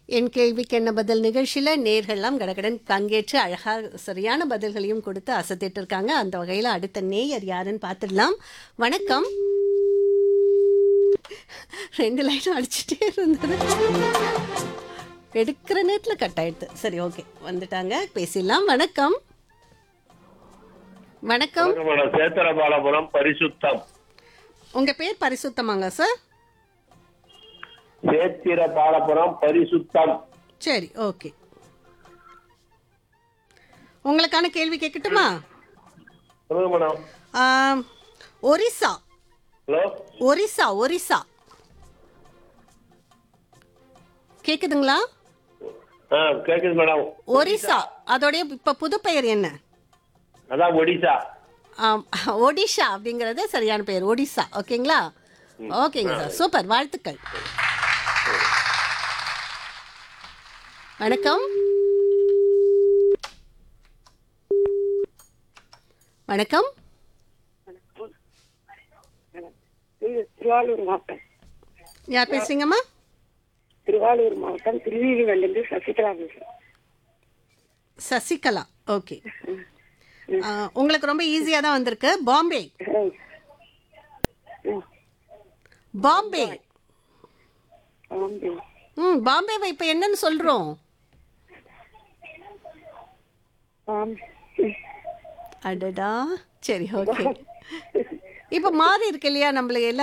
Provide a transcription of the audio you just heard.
என் கேள்விக்கு என்ன பதில் நிகழ்ச்சியில் நேர்கள்லாம் கடகடன் பங்கேற்று அழகாக சரியான பதில்களையும் கொடுத்து அசத்திட்டு இருக்காங்க அந்த வகையில் அடுத்த நேயர் யாருன்னு பார்த்துடலாம் வணக்கம் ரெண்டு லைனும் அடிச்சுட்டே இருந்தது எடுக்கிற நேரத்தில் கட் ஆயிடுது சரி ஓகே வந்துட்டாங்க பேசிடலாம் வணக்கம் வணக்கம் வணக்கம் மேடம் சேத்திரபாலபுரம் பரிசுத்தம் உங்க பேர் பரிசுத்தமாங்க சார் சேத்திரபாலபுரம் பரிசுத்தம் சரி ஓகே உங்களுக்கான கேள்வி கேட்கட்டுமா சொல்லுங்க மேடம் ஆம், ஒரிசா ஹலோ ஒரிசா ஒரிசா கேக்குதுங்களா ஆ கேக்குது மேடம் ஒரிசா அதோடைய இப்ப புது பெயர் என்ன அதான் ஒடிசா ஆம், ஒடிஷா அப்படிங்கிறது சரியான பெயர் ஒடிசா ஓகேங்களா ஓகேங்க சார் சூப்பர் வாழ்த்துக்கள் வணக்கம் வணக்கம் இது திருவாரூர் மாவட்டம் யார் பேசுறீங்கம்மா திருவாரூர் மாவட்டம் திருநீதிவண்டிலிருந்து சசிகலா பேசுறேன் சசிகலா ஓகே ஆ, உங்களுக்கு ரொம்ப ஈஸியாக தான் வந்திருக்கு பாம்பே ம். ம். பாம்பே பாம்பே. ம் பாம்பேவை இப்போ என்னன்னு சொல்கிறோம் பாம்பே. ம். அடடா சரி ஓகே இப்போ மாறி இருக்கு இல்லையா நம்மளுக்கு எல்லாம்